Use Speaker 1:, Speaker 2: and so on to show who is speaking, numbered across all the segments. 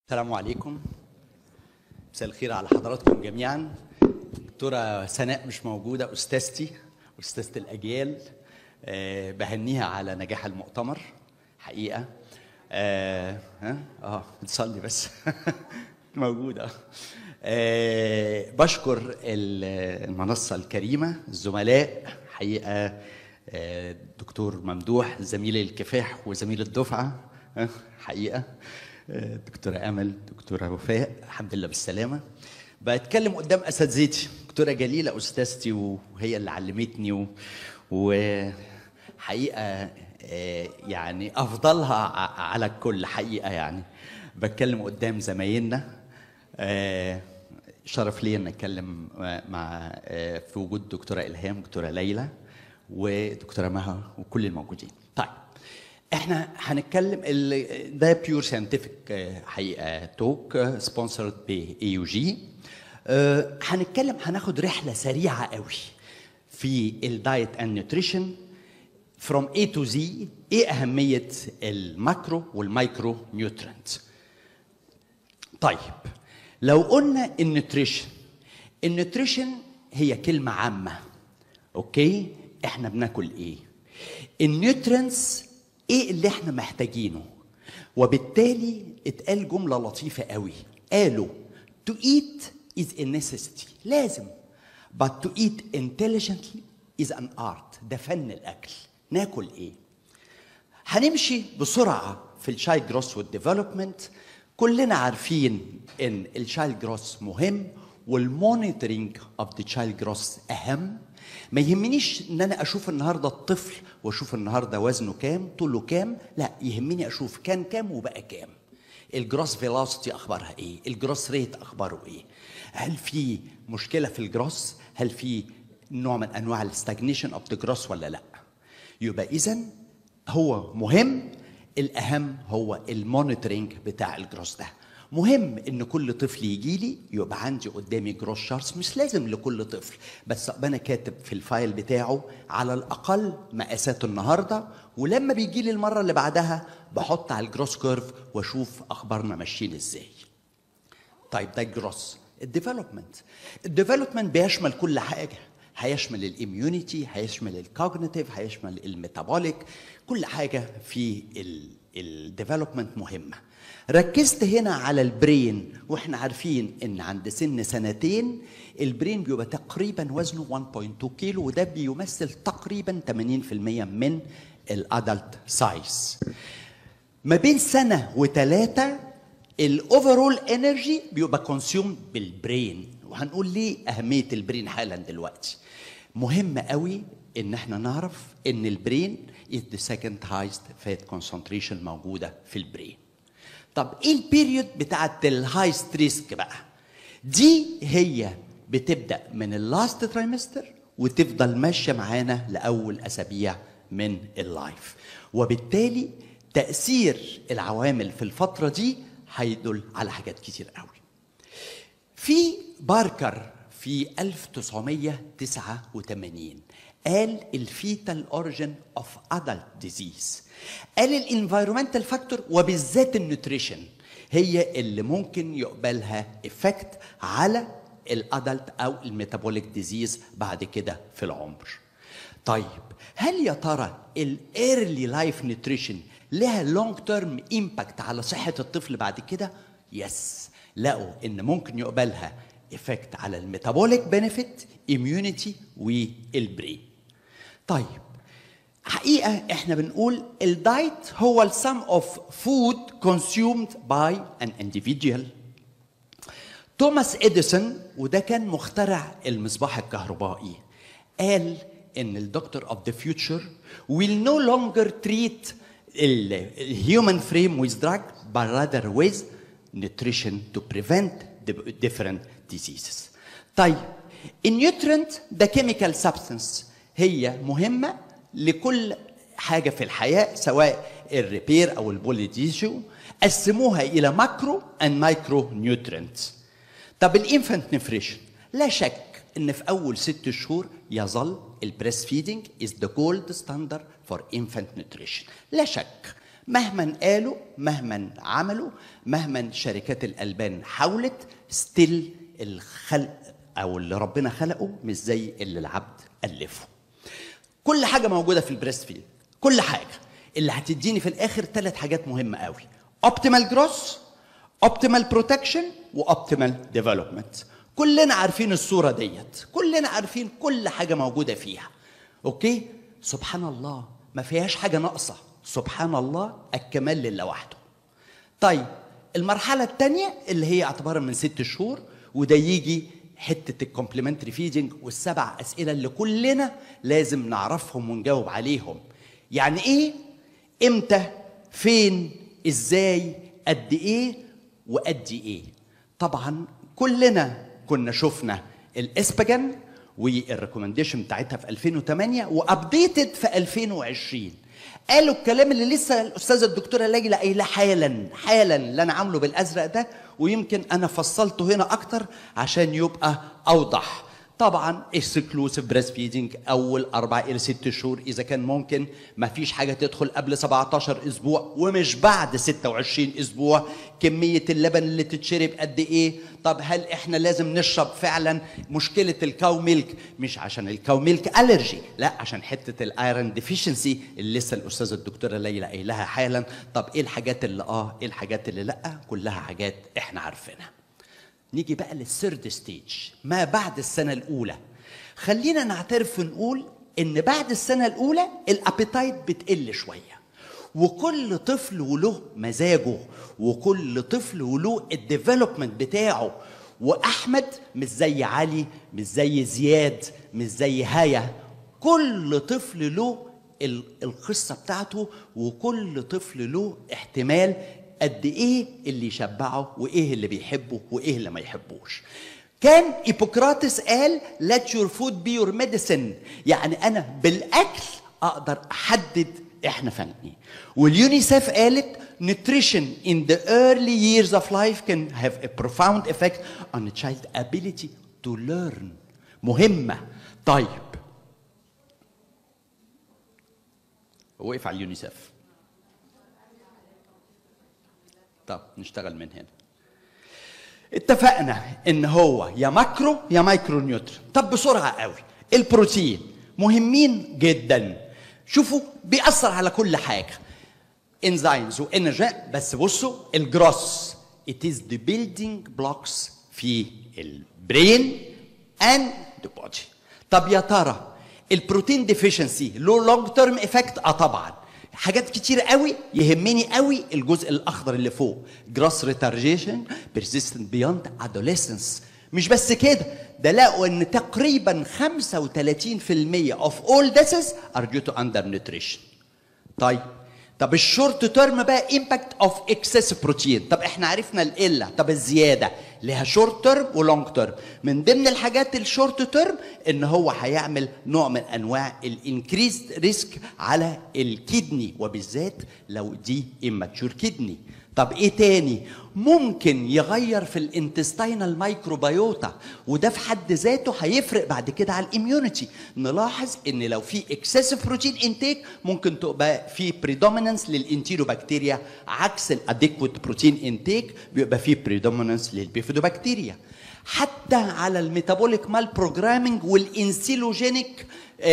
Speaker 1: السلام عليكم مساء الخير على حضراتكم جميعا دكتورة سناء مش موجودة أستاذتي أستاذة الأجيال أه بهنيها على نجاح المؤتمر حقيقة أه ها اه بتصلي بس موجودة أه بشكر المنصة الكريمة الزملاء حقيقة أه دكتور ممدوح زميلي الكفاح وزميل الدفعة أه حقيقة دكتورة أمل دكتورة وفاء الحمد لله بالسلامة بتكلم قدام أساتذتي دكتورة جليلة أستاذتي وهي اللي علمتني و... وحقيقة يعني أفضلها على الكل حقيقة يعني بتكلم قدام زمايلنا شرف لي ان اتكلم مع في وجود دكتوره الهام دكتوره ليلى ودكتوره مها وكل الموجودين طيب احنا هنتكلم ده بيور ساينتفك حقيقه توك سبونسرد باي يو جي هنتكلم هناخد رحله سريعه قوي في الدايت اند نيوتريشن فروم اي تو زي ايه اهميه الماكرو والمايكرو نيوترينت طيب لو قلنا النيوتريشن النيوتريشن هي كلمه عامه اوكي احنا بناكل ايه النيوترينتس ايه اللي احنا محتاجينه وبالتالي اتقال جملة لطيفة قوي قالوا to eat is a necessity لازم but to eat intelligently is an art ده فن الأكل ناكل ايه هنمشي بسرعة في الشايلد جروس والديفلوبمنت كلنا عارفين ان الشايلد جروس مهم والمونيتورنج اوف ذا تشايلد جروس اهم ما يهمنيش ان انا اشوف النهارده الطفل واشوف النهارده وزنه كام طوله كام لا يهمني اشوف كان كام وبقى كام الجروس فيلوسيتي اخبارها ايه الجروس ريت اخباره ايه هل في مشكله في الجروس هل في نوع من انواع الستاجنيشن اوف ذا جروس ولا لا يبقى اذا هو مهم الاهم هو المونيتورنج بتاع الجروس ده مهم ان كل طفل يجي لي يبقى عندي قدامي جروس شارتس مش لازم لكل طفل بس انا كاتب في الفايل بتاعه على الاقل مقاساته النهارده ولما بيجي لي المره اللي بعدها بحط على الجروس كيرف واشوف اخبارنا ماشيين ازاي طيب ده الجروس الديفلوبمنت الديفلوبمنت بيشمل كل حاجه هيشمل الاميونيتي هيشمل الكوجنيتيف هيشمل الميتابوليك كل حاجه في الديفلوبمنت مهمه ركزت هنا على البرين واحنا عارفين ان عند سن سنتين البرين بيبقى تقريبا وزنه 1.2 كيلو وده بيمثل تقريبا 80% من الادلت سايز ما بين سنه وثلاثه الاوفرول انرجي بيبقى كونسيوم بالبرين وهنقول ليه اهميه البرين حالا دلوقتي مهم قوي ان احنا نعرف ان البرين is the second highest fat concentration موجوده في البرين طب ايه البيريود بتاعت الهايست ريسك بقى دي هي بتبدا من اللاست ترايمستر وتفضل ماشيه معانا لاول اسابيع من اللايف وبالتالي تاثير العوامل في الفتره دي هيدل على حاجات كتير قوي في باركر في 1989 قال الفيتال اوريجن اوف ادلت ديزيز قال الانفايرمنتال فاكتور وبالذات النيوتريشن هي اللي ممكن يقبلها افكت على الادلت او الميتابوليك ديزيز بعد كده في العمر طيب هل يا ترى الايرلي لايف نيوتريشن لها لونج تيرم امباكت على صحه الطفل بعد كده يس لقوا ان ممكن يقبلها افكت على الميتابوليك بنفيت اميونيتي والبرين طيب حقيقه احنا بنقول الدايت هو السم اوف فود consumed by an individual توماس اديسون وده كان مخترع المصباح الكهربائي قال ان الدكتور اوف ذا فيوتشر will no longer treat الهيومن فريم with drug but rather with nutrition to prevent different diseases طيب النيوترنت ده كيميكال سبستنس هي مهمه لكل حاجه في الحياه سواء الريبير او البوليديشو قسموها الى ماكرو اند مايكرو نيوترنت طب الانفانت نيوتريشن لا شك ان في اول ست شهور يظل البريست فيدنج از ذا جولد ستاندرد فور انفانت نيوتريشن لا شك مهما قالوا مهما عملوا مهما شركات الالبان حاولت ستيل الخلق او اللي ربنا خلقه مش زي اللي العبد الفه كل حاجه موجوده في البريست فيد كل حاجه اللي هتديني في الاخر ثلاث حاجات مهمه قوي اوبتيمال جروس اوبتيمال بروتكشن واوبتيمال ديفلوبمنت كلنا عارفين الصوره ديت كلنا عارفين كل حاجه موجوده فيها اوكي سبحان الله ما فيهاش حاجه ناقصه سبحان الله الكمال لله وحده طيب المرحله الثانيه اللي هي اعتبارا من ست شهور وده يجي حته الكومبلمنتري فيدنج والسبع اسئله اللي كلنا لازم نعرفهم ونجاوب عليهم يعني ايه امتى فين ازاي قد ايه وقد ايه طبعا كلنا كنا شفنا الاسباجن والريكومنديشن بتاعتها في 2008 وابديتد في 2020 قالوا الكلام اللي لسه الاستاذه الدكتوره ليلى قايله حالا حالا اللي انا عامله بالازرق ده ويمكن انا فصلته هنا اكتر عشان يبقى اوضح طبعا اكسكلوسيف بريست فيدنج اول اربع الى ست شهور اذا كان ممكن ما فيش حاجه تدخل قبل 17 اسبوع ومش بعد 26 اسبوع كميه اللبن اللي تتشرب قد ايه طب هل احنا لازم نشرب فعلا مشكله الكاو ميلك مش عشان الكاو ميلك الرجي لا عشان حته الايرون ديفيشنسي اللي لسه الاستاذه الدكتوره ليلى قايلها حالا طب ايه الحاجات اللي اه ايه الحاجات اللي لا كلها حاجات احنا عارفينها نيجي بقى للثيرد ستيج ما بعد السنة الأولى خلينا نعترف ونقول إن بعد السنة الأولى الأبيتايت بتقل شوية وكل طفل وله مزاجه وكل طفل وله الديفلوبمنت بتاعه وأحمد مش زي علي مش زي زياد مش زي هايا كل طفل له القصة بتاعته وكل طفل له احتمال قد ايه اللي يشبعه وايه اللي بيحبه وايه اللي ما يحبوش كان ايبوكراتس قال let your food be your medicine يعني انا بالاكل اقدر احدد احنا فني واليونيسيف قالت nutrition in the early years of life can have a profound effect on a child's ability to learn مهمة طيب وقف على اليونيسيف طب نشتغل من هنا اتفقنا ان هو يا ماكرو يا مايكرو نيوترين طب بسرعه قوي البروتين مهمين جدا شوفوا بيأثر على كل حاجه انزيمز وانرجي بس بصوا الجروس it is the building blocks في البرين and the body طب يا ترى البروتين ديفيشنسي له لونج تيرم افكت اه طبعا حاجات كتير قوي يهمني قوي الجزء الاخضر اللي فوق جراس ريتارجيشن بيرسيستنت بيوند ادوليسنس مش بس كده ده لقوا ان تقريبا 35% of all deaths are due to undernutrition طيب طب الشورت تيرم بقى امباكت اوف اكسس بروتين طب احنا عرفنا القله طب الزياده لها شورت تيرم ولونج تيرم من ضمن الحاجات الشورت تيرم ان هو هيعمل نوع من انواع الانكريز ريسك على الكدني وبالذات لو دي اماتشور كدني طب ايه تاني ممكن يغير في الانتستينال مايكروبيوتا وده في حد ذاته هيفرق بعد كده على الاميونيتي نلاحظ ان لو في اكسسيف بروتين انتيك ممكن تبقى في بريدومينانس للانتيروبكتيريا عكس الاديكوت بروتين انتيك بيبقى في بريدومينانس للبيفيدوبكتيريا حتى على الميتابوليك مال بروجرامينج والانسيلوجينيك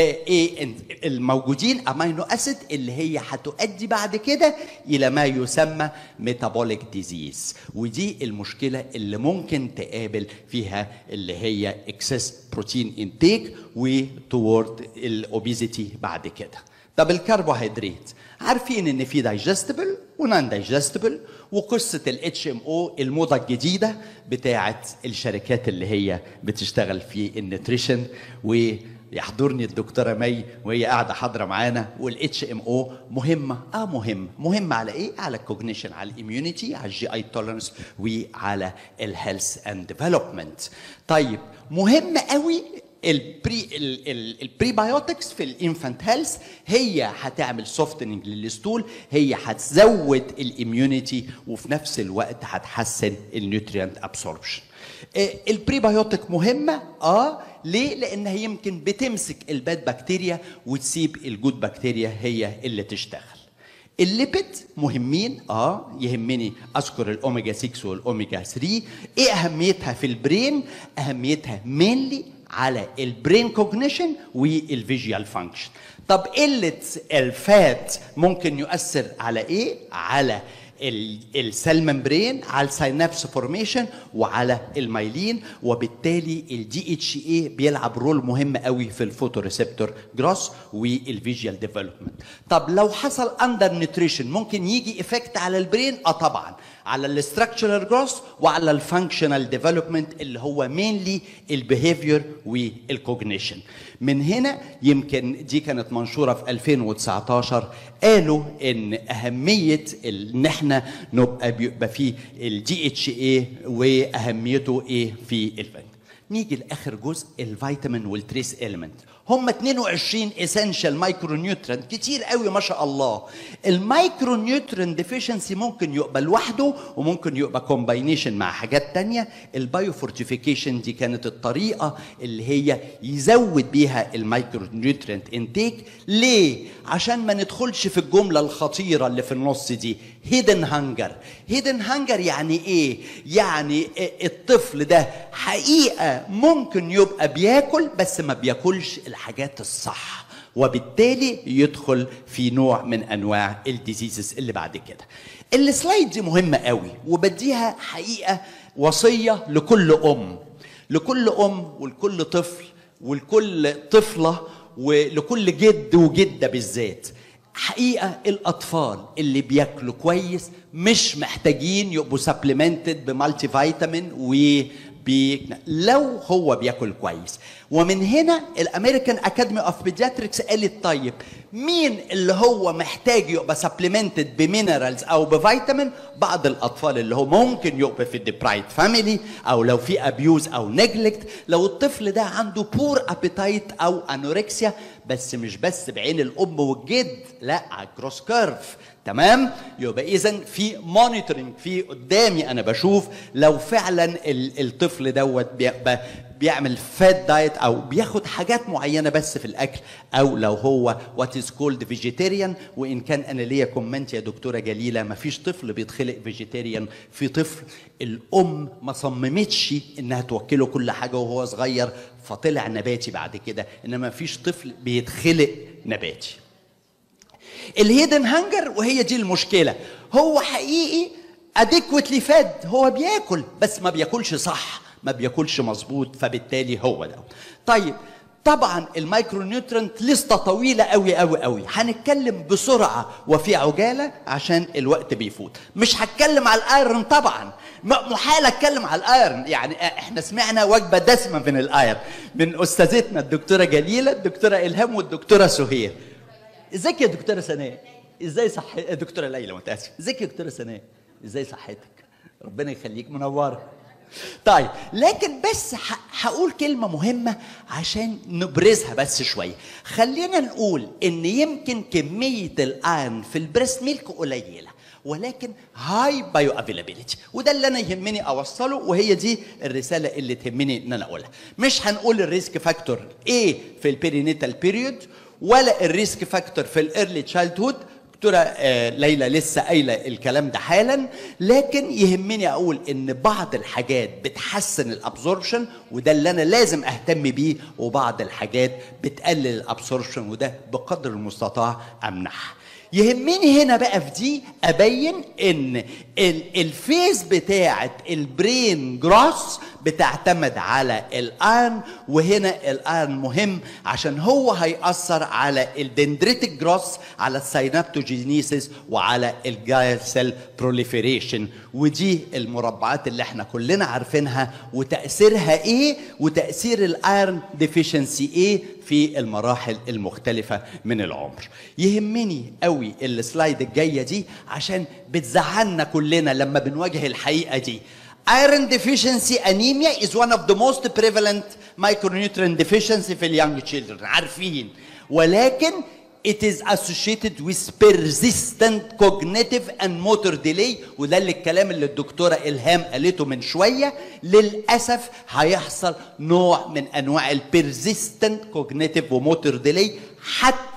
Speaker 1: الموجودين امينو اسيد اللي هي هتؤدي بعد كده الى ما يسمى ميتابوليك ديزيز ودي المشكله اللي ممكن تقابل فيها اللي هي اكسس بروتين انتيك وتورد الاوبيزيتي بعد كده طب الكربوهيدرات عارفين ان في دايجستبل ونان دايجستبل وقصه الاتش ام او الموضه الجديده بتاعه الشركات اللي هي بتشتغل في النتريشن و يحضرني الدكتورة مي وهي قاعدة حاضرة معانا والاتش ام او مهمة اه مهم مهمة على ايه؟ على الكوجنيشن على الاميونيتي على الجي اي تولرنس وعلى الهيلث اند ديفلوبمنت طيب مهم قوي البري البريبايوتكس في الانفانت هيلث هي هتعمل سوفتنج للستول هي هتزود الاميونيتي وفي نفس الوقت هتحسن النيوتريانت ابسوربشن البريبايوتك مهمه اه ليه لانها يمكن بتمسك الباد بكتيريا وتسيب الجود بكتيريا هي اللي تشتغل الليبيد مهمين اه يهمني اذكر الاوميجا 6 والاوميجا 3 ايه اهميتها في البرين اهميتها مينلي على البرين كوجنيشن والفيجوال فانكشن طب قله الفات ممكن يؤثر على ايه على السيل ممبرين على الساينابس فورميشن وعلى المايلين وبالتالي الدي اتش اي بيلعب رول مهم قوي في الفوتوريسبتور جروس والفيجوال ديفلوبمنت طب لو حصل اندر نيوتريشن ممكن يجي افكت على البرين اه طبعا على الاستراكشرال جروس وعلى الفانكشنال ديفلوبمنت اللي هو مينلي البيهيفير والكوجنيشن من هنا يمكن دي كانت منشوره في 2019 قالوا ان اهميه ان احنا نبقى بيبقى فيه الدي اتش اي واهميته ايه في الفن نيجي لاخر جزء الفيتامين والتريس اليمنت هم 22 اسينشال مايكرو نيوترنت كتير قوي ما شاء الله المايكرو نيوترنت ديفيشنسي ممكن يبقى لوحده وممكن يبقى كومباينيشن مع حاجات تانية البايو فورتيفيكيشن دي كانت الطريقه اللي هي يزود بيها المايكرو نيوترنت انتيك ليه عشان ما ندخلش في الجمله الخطيره اللي في النص دي هيدن هانجر هيدن هانجر يعني ايه يعني الطفل ده حقيقه ممكن يبقى بياكل بس ما بياكلش الحاجات الصح وبالتالي يدخل في نوع من انواع الديزيزز اللي بعد كده السلايد دي مهمه قوي وبديها حقيقه وصيه لكل ام لكل ام ولكل طفل ولكل طفله ولكل جد وجده بالذات حقيقه الاطفال اللي بياكلوا كويس مش محتاجين يبقوا سبلمنتد بمالتي فيتامين و بي... لو هو بياكل كويس ومن هنا الامريكان اكاديمي اوف بيدياتريكس قالت طيب مين اللي هو محتاج يبقى سبلمنتد بمينرالز او بفيتامين بعض الاطفال اللي هو ممكن يبقى في الديبرايد فاميلي او لو في ابيوز او نيجلكت لو الطفل ده عنده بور ابيتايت او انوركسيا بس مش بس بعين الام والجد لا على الكروس كيرف تمام يبقى اذا في مونيتورنج في قدامي انا بشوف لو فعلا الطفل دوت بيعمل فات دايت او بياخد حاجات معينه بس في الاكل او لو هو وات از كولد فيجيتيريان وان كان انا ليا كومنت يا دكتوره جليله ما فيش طفل بيتخلق فيجيتيريان في طفل الام ما صممتش انها توكله كل حاجه وهو صغير فطلع نباتي بعد كده انما فيش طفل بيتخلق نباتي الهيدن هانجر وهي دي المشكله هو حقيقي اديكوتلي فاد هو بياكل بس ما بياكلش صح ما بياكلش مظبوط فبالتالي هو ده طيب طبعا المايكرو نيوترنت لسته طويله قوي قوي قوي هنتكلم بسرعه وفي عجاله عشان الوقت بيفوت مش هتكلم على الايرون طبعا محال اتكلم على الايرون يعني احنا سمعنا وجبه دسمه من الايرون من استاذتنا الدكتوره جليله الدكتوره الهام والدكتوره سهير ازيك يا دكتوره سناء ازاي صح دكتوره ليلى متاسف ازيك يا دكتوره سناء ازاي صحتك ربنا يخليك منوره طيب لكن بس هقول كلمه مهمه عشان نبرزها بس شويه خلينا نقول ان يمكن كميه الايرن في البريست ميلك قليله ولكن هاي بايو افيلابيلتي وده اللي انا يهمني اوصله وهي دي الرساله اللي تهمني ان انا اقولها مش هنقول الريسك فاكتور ايه في البيرينيتال بيريود ولا الريسك فاكتور في الايرلي تشايلد هود دكتوره ليلى لسه قايله الكلام ده حالا لكن يهمني اقول ان بعض الحاجات بتحسن الابزوربشن وده اللي انا لازم اهتم بيه وبعض الحاجات بتقلل الابزوربشن وده بقدر المستطاع امنعها يهمني هنا بقى في دي ابين ان الفيز بتاعه البرين جروس بتعتمد على الان وهنا الان مهم عشان هو هيأثر على الدندريتك جروس على السينابتوجينيسيس وعلى الجايل سيل بروليفريشن ودي المربعات اللي احنا كلنا عارفينها وتأثيرها ايه وتأثير الايرن ديفيشنسي ايه في المراحل المختلفة من العمر يهمني قوي السلايد الجاية دي عشان بتزعلنا كلنا لما بنواجه الحقيقة دي Iron deficiency anemia is one of the most prevalent micronutrient deficiency في اليونج children عارفين ولكن it is associated with persistent cognitive and motor delay وده اللي الكلام اللي الدكتوره الهام قالته من شويه للاسف هيحصل نوع من انواع البيرزيستنت cognitive وموتور ديلي حتى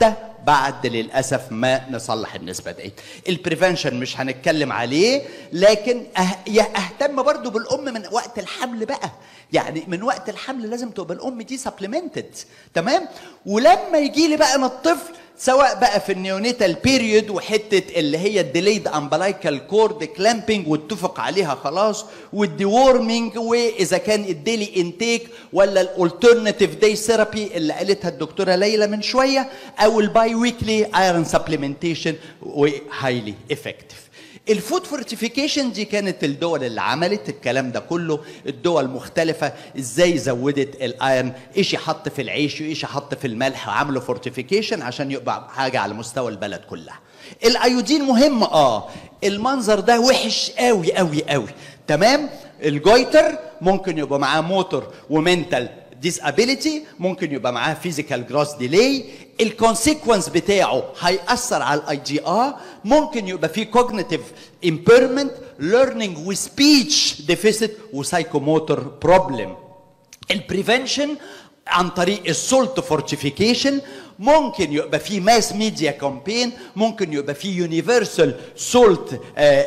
Speaker 1: بعد للاسف ما نصلح النسبه دي البريفنشن مش هنتكلم عليه لكن أه... يا اهتم برضو بالام من وقت الحمل بقى يعني من وقت الحمل لازم تبقى الام دي سبلمنتد تمام ولما يجي لي بقى انا الطفل سواء بقى في النيونيتال بيريود وحته اللي هي الديليد امبلايكال كورد كلامبنج واتفق عليها خلاص والديورمينج واذا كان الديلي انتيك ولا الالترناتيف داي ثيرابي اللي قالتها الدكتوره ليلى من شويه او الباي ويكلي ايرون سبلمنتيشن وهايلي افكتيف الفود فورتيفيكيشن دي كانت الدول اللي عملت الكلام ده كله الدول مختلفة ازاي زودت الايرن ايش يحط في العيش وايش يحط في الملح وعملوا فورتيفيكيشن عشان يبقى حاجة على مستوى البلد كلها الايودين مهم اه المنظر ده وحش قوي قوي قوي تمام الجويتر ممكن يبقى معاه موتور ومنتال disability ممكن يبقى معاه physical gross delay الكونسيكونس بتاعه هيأثر على الاي جي ار ممكن يبقى فيه cognitive impairment learning with speech deficit وسايكوموتور problem البريفنشن عن طريق السولت فورتيفيكيشن ممكن يبقى في ماس ميديا كامبين ممكن يبقى في يونيفرسال سولت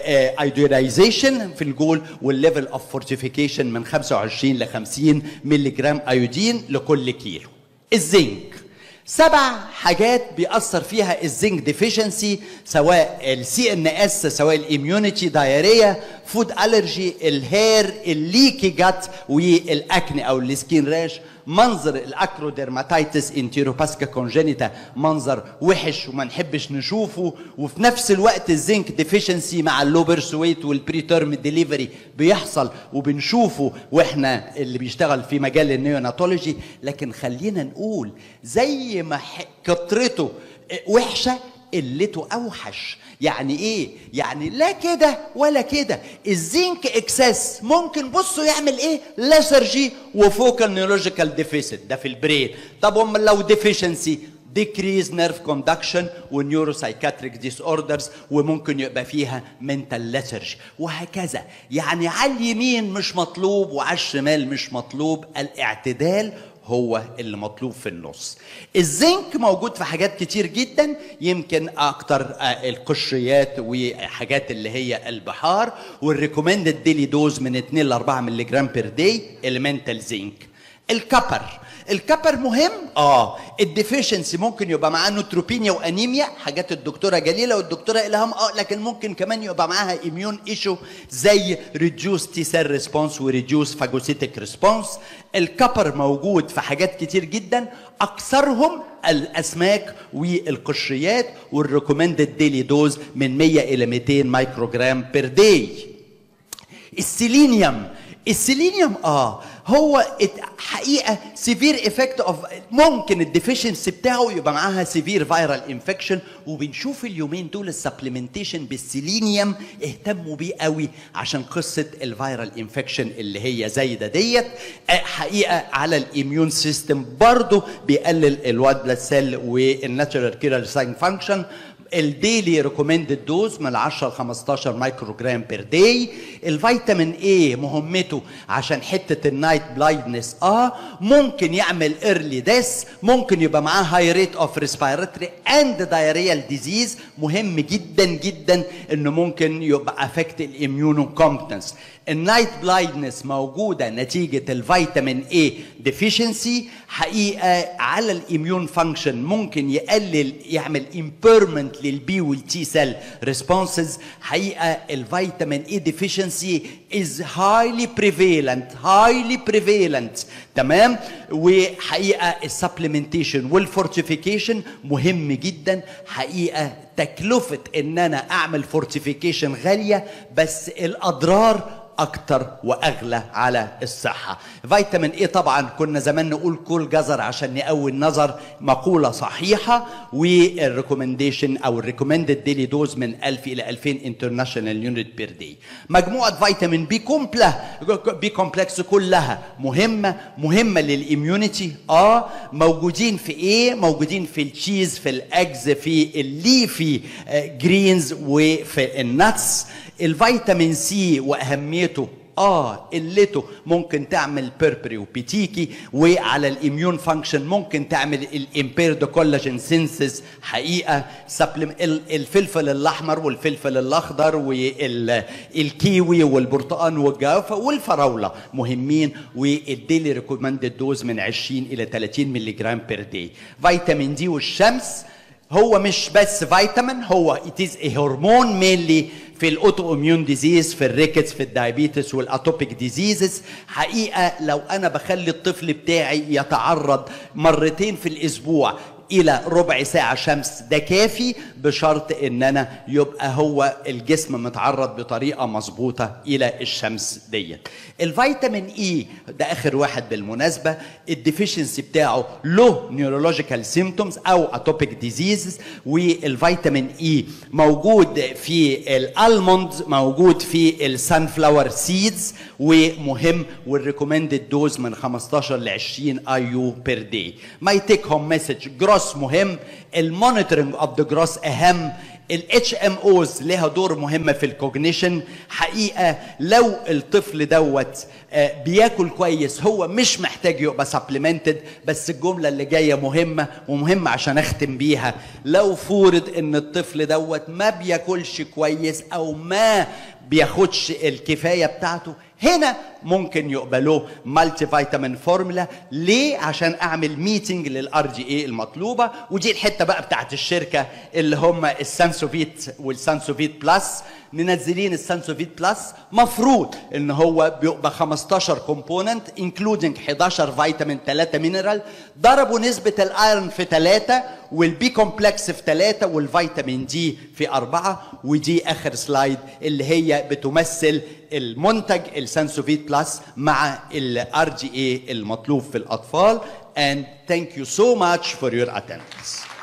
Speaker 1: ايودينايزيشن في الجول والليفل اوف فورتيفيكيشن من 25 ل 50 مللي جرام ايودين لكل كيلو الزنك سبع حاجات بيأثر فيها الزنك ديفيشنسي سواء السي ان اس سواء الاميونيتي دايريا فود الرجي الهير الليكي جات والاكني او السكين راش منظر الاكروديرماتيتس انتيروباسكا كونجينيتا منظر وحش وما نحبش نشوفه وفي نفس الوقت الزنك ديفيشنسي مع اللوبر سويت والبري تيرم ديليفري بيحصل وبنشوفه واحنا اللي بيشتغل في مجال النيوناتولوجي لكن خلينا نقول زي ما كترته وحشه قلته اوحش يعني ايه يعني لا كده ولا كده الزنك اكسس ممكن بصوا يعمل ايه لاسرجي وفوكال نيورولوجيكال ديفيسيت ده في البرين طب امال لو ديفيشنسي decrease nerve conduction ونيوروسايكاتريك ديس اوردرز وممكن يبقى فيها منتال ليثرجي وهكذا يعني على اليمين مش مطلوب وعلى الشمال مش مطلوب الاعتدال هو اللي مطلوب في النص الزنك موجود في حاجات كتير جدا يمكن اكتر القشريات وحاجات اللي هي البحار والريكومندد ديلي دوز من 2 ل 4 مللي جرام بير داي المنتال زنك الكبر الكبر مهم اه الديفيشنسي ممكن يبقى معاه نوتروبينيا وانيميا حاجات الدكتوره جليله والدكتوره الهام اه لكن ممكن كمان يبقى معاها اميون ايشو زي ريديوس تي سيل ريسبونس وريديوس فاجوسيتك ريسبونس الكبر موجود في حاجات كتير جدا اكثرهم الاسماك والقشريات والريكومندد ديلي دوز من 100 الى 200 مايكروجرام بير داي السيلينيوم السيلينيوم اه هو حقيقه سيفير افكت اوف ممكن الديفيشنسي بتاعه يبقى معاها سيفير فايرال انفكشن وبنشوف اليومين دول السبلمنتيشن بالسيلينيوم اهتموا بيه قوي عشان قصه الفايرال انفكشن اللي هي زايده ديت حقيقه على الاميون سيستم برضه بيقلل الوايت بلاد سيل والناتشرال كيرال ساين فانكشن الديلي ريكومندد دوز من 10 ل 15 مايكروجرام بير داي الفيتامين اي مهمته عشان حته النايت بلايندنس اه ممكن يعمل ايرلي ديس ممكن يبقى معاه هاي ريت اوف ريسبيراتوري اند دايريال ديزيز مهم جدا جدا انه ممكن يبقى افكت الاميونو كومبتنس النايت بلايندنس موجوده نتيجه الفيتامين اي ديفيشنسي حقيقه على الاميون فانكشن ممكن يقلل يعمل امبيرمنت للبي والتي سيل ريسبونسز حقيقه الفيتامين اي ديفيشنسي از هايلي بريفيلنت هايلي بريفيلنت تمام وحقيقه السبلمنتيشن والفورتيفيكيشن مهم جدا حقيقه تكلفه ان انا اعمل فورتيفيكيشن غاليه بس الاضرار اكتر واغلى على الصحه فيتامين ايه طبعا كنا زمان نقول كل جزر عشان نقوي النظر مقوله صحيحه والريكومنديشن او الريكومندد ديلي دوز من 1000 الى 2000 انترناشونال يونت بير داي مجموعه فيتامين بي كومبلا بي كومبلكس كلها مهمه مهمه للاميونيتي اه موجودين في ايه موجودين في التشيز في الاجز في الليفي جرينز وفي النتس الفيتامين سي واهميته اه قلته ممكن تعمل بيربري وبيتيكي وعلى الاميون فانكشن ممكن تعمل الامبيرد كولاجين سينسز حقيقه سبلم الفلفل الاحمر والفلفل الاخضر والكيوي والبرتقال والجوافه والفراوله مهمين والديلي ريكومندد دوز من 20 الى 30 مللي جرام بير داي فيتامين دي والشمس هو مش بس فيتامين هو اتيز a هرمون مينلي في الاوتو اميون ديزيز في الريكتس في الدايابيتس والاتوبيك ديزيزز حقيقه لو انا بخلي الطفل بتاعي يتعرض مرتين في الاسبوع الى ربع ساعه شمس ده كافي بشرط ان انا يبقى هو الجسم متعرض بطريقه مظبوطه الى الشمس ديت الفيتامين اي ده اخر واحد بالمناسبه الديفيشنسي بتاعه له نيورولوجيكال سيمتومز او اتوبيك ديزيز والفيتامين اي موجود في الالموند موجود في السان فلاور سيدز ومهم والريكومندد دوز من 15 ل 20 اي يو بير داي ماي تيك هوم مسج جروس مهم المونيتورنج اوف ذا جروس اهم الاتش ام اوز لها دور مهم في الكوجنيشن حقيقه لو الطفل دوت آه، بياكل كويس هو مش محتاج يبقى سبلمنتد بس الجمله اللي جايه مهمه ومهمه عشان اختم بيها لو فرض ان الطفل دوت ما بياكلش كويس او ما بياخدش الكفايه بتاعته هنا ممكن يقبلوه مالتي فيتامين فورمولا ليه عشان اعمل ميتنج للار جي اي المطلوبه ودي الحته بقى بتاعت الشركه اللي هم السانسوفيت والسانسوفيت بلس منزلين السانسوفيت بلس مفروض ان هو بيبقى 15 كومبوننت انكلودنج 11 فيتامين 3 مينرال ضربوا نسبه الايرون في 3 والبي كومبلكس في 3 والفيتامين دي في 4 ودي اخر سلايد اللي هي بتمثل المنتج السانسوفيت بلس مع الار جي اي المطلوب في الاطفال and thank you so much for your attendance